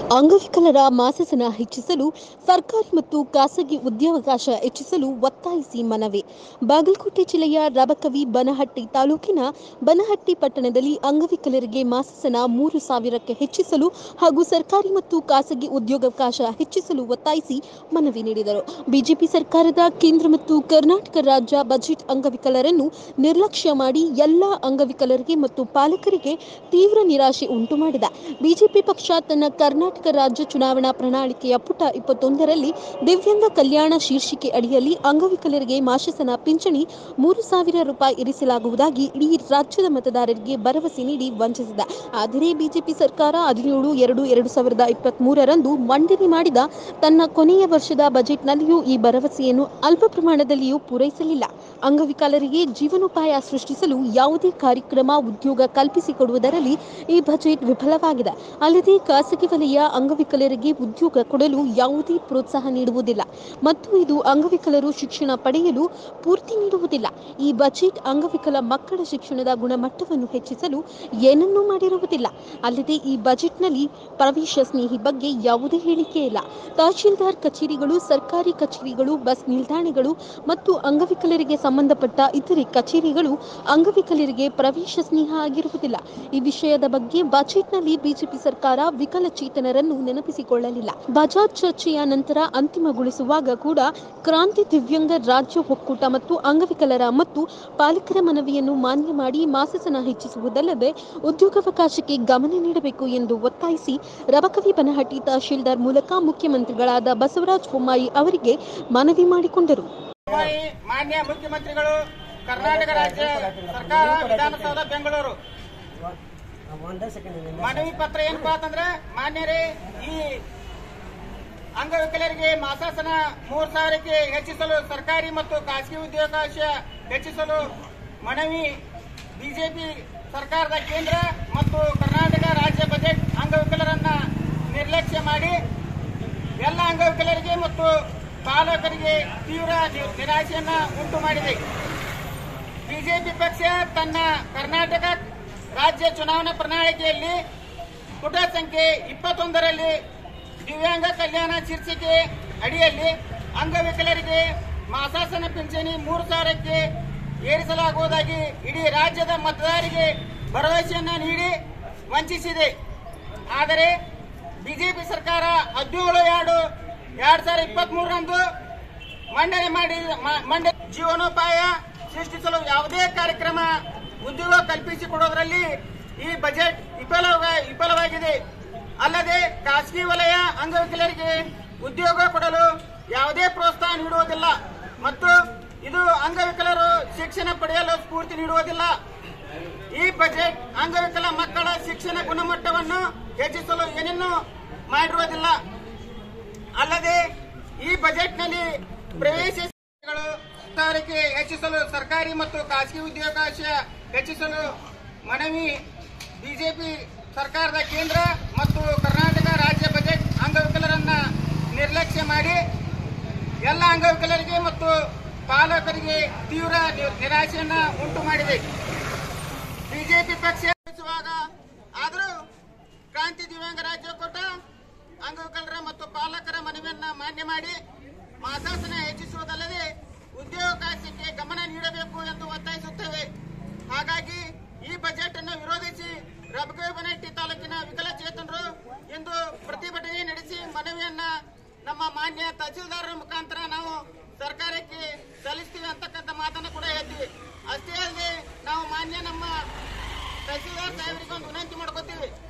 ಅಂಗವಿಕಲರ ಮಾಸಸನ ಹೆಚ್ಚಿಸಲು ಸರ್ಕಾರಿ ಮತ್ತು ಖಾಸಗಿ ಉದ್ಯೋಗಾವಕಾಶ ಹೆಚ್ಚಿಸಲು ಒತ್ತಾಯಿಸಿ ಮನವಿ ಬಾಗಲಕೋಟೆ ಜಿಲ್ಲೆಯ ರಬಕವಿ ಬನಹಟ್ಟಿ ತಾಲೂಕಿನ ಬನಹಟ್ಟಿ ಪಟ್ಟಣದಲ್ಲಿ ಅಂಗವಿಕಲರಿಗೆ ಮಾಸಸನ ಮೂರು ಸಾವಿರಕ್ಕೆ ಹೆಚ್ಚಿಸಲು ಹಾಗೂ ಸರ್ಕಾರಿ ಮತ್ತು ಖಾಸಗಿ ಉದ್ಯೋಗಾವಕಾಶ ಹೆಚ್ಚಿಸಲು ಒತ್ತಾಯಿಸಿ ಮನವಿ ನೀಡಿದರು ಬಿಜೆಪಿ ಸರ್ಕಾರದ ಕೇಂದ್ರ ಮತ್ತು ಕರ್ನಾಟಕ ರಾಜ್ಯ ಬಜೆಟ್ ಅಂಗವಿಕಲರನ್ನು ನಿರ್ಲಕ್ಷ್ಯ ಮಾಡಿ ಎಲ್ಲ ಅಂಗವಿಕಲರಿಗೆ ಮತ್ತು ಪಾಲಕರಿಗೆ ತೀವ್ರ ನಿರಾಶೆ ಉಂಟು ಮಾಡಿದೆ ಬಿಜೆಪಿ ಪಕ್ಷ ತನ್ನ ಕರ್ನಾಟಕ ರಾಜ್ಯ ಚುನಾವಣಾ ಪ್ರಣಾಳಿಕೆಯ ಪುಟ ಇಪ್ಪತ್ತೊಂದರಲ್ಲಿ ದಿವ್ಯಾಂಗ ಕಲ್ಯಾಣ ಶೀರ್ಷಿಕೆ ಅಡಿಯಲ್ಲಿ ಅಂಗವಿಕಲರಿಗೆ ಮಾಶಸನ ಪಿಂಚಣಿ ಮೂರು ಸಾವಿರ ರೂಪಾಯಿ ಇರಿಸಲಾಗುವುದಾಗಿ ಇಡೀ ರಾಜ್ಯದ ಮತದಾರರಿಗೆ ಭರವಸೆ ನೀಡಿ ವಂಚಿಸಿದೆ ಆದರೆ ಬಿಜೆಪಿ ಸರ್ಕಾರ ಹದಿನೇಳು ಎರಡು ಎರಡು ಸಾವಿರದ ಇಪ್ಪತ್ತ್ ಮೂರರಂದು ಮಂಡನೆ ಮಾಡಿದ ತನ್ನ ಕೊನೆಯ ವರ್ಷದ ಬಜೆಟ್ನಲ್ಲಿಯೂ ಈ ಭರವಸೆಯನ್ನು ಅಲ್ಪ ಪ್ರಮಾಣದಲ್ಲಿಯೂ ಪೂರೈಸಲಿಲ್ಲ ಅಂಗವಿಕಲರಿಗೆ ಜೀವನೋಪಾಯ ಸೃಷ್ಟಿಸಲು ಯಾವುದೇ ಕಾರ್ಯಕ್ರಮ ಉದ್ಯೋಗ ಕಲ್ಪಿಸಿಕೊಡುವುದರಲ್ಲಿ ಈ ಬಜೆಟ್ ವಿಫಲವಾಗಿದೆ ಅಲ್ಲದೆ ಖಾಸಗಿ ವಲಯ ಅಂಗವಿಕಲರಿಗೆ ಉದ್ಯೋಗ ಕೊಡಲು ಯಾವುದೇ ಪ್ರೋತ್ಸಾಹ ನೀಡುವುದಿಲ್ಲ ಮತ್ತು ಇದು ಅಂಗವಿಕಲರು ಶಿಕ್ಷಣ ಪಡೆಯಲು ಪೂರ್ತಿ ನೀಡುವುದಿಲ್ಲ ಈ ಬಜೆಟ್ ಅಂಗವಿಕಲ ಮಕ್ಕಳ ಶಿಕ್ಷಣದ ಗುಣಮಟ್ಟವನ್ನು ಹೆಚ್ಚಿಸಲು ಏನನ್ನೂ ಮಾಡಿರುವುದಿಲ್ಲ ಅಲ್ಲದೆ ಈ ಬಜೆಟ್ನಲ್ಲಿ ಪ್ರವೇಶ ಸ್ನೇಹಿ ಬಗ್ಗೆ ಯಾವುದೇ ಹೇಳಿಕೆ ಇಲ್ಲ ತಹಶೀಲ್ದಾರ್ ಕಚೇರಿಗಳು ಸರ್ಕಾರಿ ಕಚೇರಿಗಳು ಬಸ್ ನಿಲ್ದಾಣಗಳು ಮತ್ತು ಅಂಗವಿಕಲರಿಗೆ ಸಂಬಂಧಪಟ್ಟ ಇತರೆ ಕಚೇರಿಗಳು ಅಂಗವಿಕಲರಿಗೆ ಪ್ರವೇಶ ಸ್ನೇಹ ಆಗಿರುವುದಿಲ್ಲ ಈ ವಿಷಯದ ಬಗ್ಗೆ ಬಜೆಟ್ನಲ್ಲಿ ಬಿಜೆಪಿ ಸರ್ಕಾರ ವಿಕಲಚೇತನರನ್ನು ನೆನಪಿಸಿಕೊಳ್ಳಲಿಲ್ಲ ಬಜಾಜ್ ಚರ್ಚೆಯ ನಂತರ ಅಂತಿಮಗೊಳಿಸುವಾಗ ಕೂಡ ಕ್ರಾಂತಿ ದಿವ್ಯಾಂಗ ರಾಜ್ಯ ಒಕ್ಕೂಟ ಮತ್ತು ಅಂಗವಿಕಲರ ಮತ್ತು ಪಾಲಕರ ಮನವಿಯನ್ನು ಮಾನ್ಯ ಮಾಡಿ ಮಾಸಸನ ಹೆಚ್ಚಿಸುವುದಲ್ಲದೆ ಉದ್ಯೋಗಾವಕಾಶಕ್ಕೆ ಗಮನ ನೀಡಬೇಕು ಎಂದು ಒತ್ತಾಯಿಸಿ ರಬಕವಿ ಬನಹಟ್ಟಿ ತಹಶೀಲ್ದಾರ್ ಮೂಲಕ ಮುಖ್ಯಮಂತ್ರಿಗಳಾದ ಬಸವರಾಜ ಬೊಮ್ಮಾಯಿ ಅವರಿಗೆ ಮನವಿ ಮಾಡಿಕೊಂಡರು ಬೊಮ್ಮಾಯಿ ಮಾನ್ಯ ಮುಖ್ಯಮಂತ್ರಿಗಳು ಕರ್ನಾಟಕ ರಾಜ್ಯ ಸರ್ಕಾರ ವಿಧಾನಸೌಧ ಬೆಂಗಳೂರು ಒಂದೇ ಸೆಕೆಂಡ್ ಮನವಿ ಪತ್ರ ಏನಪ್ಪಾ ಅಂತಂದ್ರೆ ಮಾನ್ಯರೇ ಈ ಅಂಗವಿಕಲರಿಗೆ ಮಾಸಾಸನ ಮೂರ್ ಸಾವಿರಕ್ಕೆ ಹೆಚ್ಚಿಸಲು ಸರ್ಕಾರಿ ಮತ್ತು ಖಾಸಗಿ ಉದ್ಯೋಗಾವಕಾಶ ಹೆಚ್ಚಿಸಲು ಮನವಿ ಬಿಜೆಪಿ ಸರ್ಕಾರದ ಕೇಂದ್ರ ಮತ್ತು ಕರ್ನಾಟಕ ರಾಜ್ಯ ಬಜೆಟ್ ಅಂಗವಿಕಲರನ್ನ ನಿರ್ಲಕ್ಷ್ಯ ಮಾಡಿ ಎಲ್ಲ ಅಂಗವಿಕಲರಿಗೆ ಮತ್ತು ಪಾಲಕರಿಗೆ ತೀವ್ರ ನಿ- ನಿರಾಶೆಯನ್ನ ಉಂಟು ಮಾಡಿದೆ ಬಿಜೆಪಿ ಪಕ್ಷ ತನ್ನ ಕರ್ನಾಟಕ ರಾಜ್ಯ ಚುನಾವಣಾ ಪ್ರಣಾಳಿಕೆಯಲ್ಲಿ ಪುಟ ಸಂಖ್ಯೆ ಇಪ್ಪತ್ತೊಂದರಲ್ಲಿ ದಿವ್ಯಾಂಗ ಕಲ್ಯಾಣ ಶೀರ್ಷಿಕೆ ಅಡಿಯಲ್ಲಿ ಅಂಗವಿಕಲರಿಗೆ ಮಾಸಾಸನ ಪಿಂಚಣಿ ಮೂರು ಸಾವಿರಕ್ಕೆ ಏರಿಸಲಾಗುವುದಾಗಿ ಇಡೀ ರಾಜ್ಯದ ಮತದಾರರಿಗೆ ಭರವಸೆಯನ್ನ ನೀಡಿ ವಂಚಿಸಿದೆ ಆದರೆ ಬಿಜೆಪಿ ಸರ್ಕಾರ ಹದಿನೇಳು ಎರಡು ಎರಡ್ ಸಾವಿರದ ಇಪ್ಪತ್ತ್ ಮೂರರಂದು ಮಂಡನೆ ಮಾಡಿ ಮ- ಮಂಡ ಜೀವನೋಪಾಯ ಸೃಷ್ಟಿಸಲು ಯಾವುದೇ ಕಾರ್ಯಕ್ರಮ ಉದ್ಯೋಗ ಕಲ್ಪಿಸಿಕೊಡೋದ್ರಲ್ಲಿ ಈ ಬಜೆಟ್ ವಿಫಲವ- ವಿಫಲವಾಗಿದೆ ಅಲ್ಲದೆ ಖಾಸಗಿ ವಲಯ ಅಂಗವಿಕಲರಿಗೆ ಉದ್ಯೋಗ ಕೊಡಲು ಯಾವುದೇ ಪ್ರೋತ್ಸಾಹ ನೀಡುವುದಿಲ್ಲ ಮತ್ತು ಇದು ಅಂಗವಿಕಲರು ಶಿಕ್ಷಣ ಪಡೆಯಲು ಸ್ಫೂರ್ತಿ ನೀಡುವುದಿಲ್ಲ ಈ ಬಜೆಟ್ ಅಂಗವಿಕಲ ಮಕ್ಕಳ ಶಿಕ್ಷಣ ಗುಣಮಟ್ಟವನ್ನು ಹೆಚ್ಚಿಸಲು ಏನನ್ನೂ ಮಾಡಿರುವುದಿಲ್ಲ ಅಲ್ಲದೆ ಈ ಬಜೆಟ್ನಲ್ಲಿ ಪ್ರವೇಶ ಸಾರಿಗೆ ಹೆಚ್ಚಿಸಲು ಸರ್ಕಾರಿ ಮತ್ತು ಖಾಸಗಿ ಉದ್ಯೋಗಾವಕಾಶ ಹೆಚ್ಚಿಸಲು ಮನವಿ ಬಿಜೆಪಿ ಸರ್ಕಾರದ ಕೇಂದ್ರ ಮತ್ತು ಕರ್ನಾಟಕ ರಾಜ್ಯ ಬಜೆಟ್ ಅಂಗವಿಕಲರನ್ನ ನಿರ್ಲಕ್ಷ್ಯ ಮಾಡಿ ಎಲ್ಲ ಅಂಗವಿಕಲರಿಗೆ ಮತ್ತು ಪಾಲಕರಿಗೆ ತೀವ್ರ ನಿ- ನಿರಾಶೆಯನ್ನ ಉಂಟು ಮಾಡಿದೆ ಬಿಜೆಪಿ ಪಕ್ಷ ನಡೆಸುವಾಗ ಆದರೂ ಕ್ರಾಂತಿ ದಿವ್ಯಾಂಗ ರಾಜ್ಯ ಒಕ್ಕೂಟ ಅಂಗವಿಕಲರ ಮತ್ತು ಪಾಲಕರ ಮನವಿಯನ್ನ ಮಾನ್ಯ ಮಾಡಿ ಮಾಸಾಸನ ಹೆಚ್ಚಿಸುವುದಲ್ಲದೆ ಉದ್ಯೋಗಾವಕಾಶಕ್ಕೆ ಗಮನ ನೀಡಬೇಕು ಎಂದು ಒತ್ತಾಯಿಸುತ್ತೇವೆ ಹಾಗಾಗಿ ಈ ಬಜೆಟ್ ಅನ್ನು ವಿರೋಧಿಸಿ ರಬಕವಿ ಬನಹಟ್ಟಿ ತಾಲೂಕಿನ ವಿಕಲಚೇತನರು ಇಂದು ಪ್ರತಿಭಟನೆ ನಡೆಸಿ ಮನವಿಯನ್ನ ನಮ್ಮ ಮಾನ್ಯ ತಹಸೀಲ್ದಾರರ ಮುಖಾಂತರ ನಾವು ಸರ್ಕಾರಕ್ಕೆ ಸಲ್ಲಿಸ್ತೀವಿ ಅಂತಕ್ಕಂಥ ಮಾತನ್ನು ಕೂಡ ಹೇಳ್ತೀವಿ ಅಷ್ಟೇ ಅಲ್ಲದೆ ನಾವು ಮಾನ್ಯ ನಮ್ಮ ತಹಸೀಲ್ದಾರ್ ಸಾಹೇಬರಿಗೆ ಒಂದು ವಿನಂತಿ ಮಾಡ್ಕೋತೀವಿ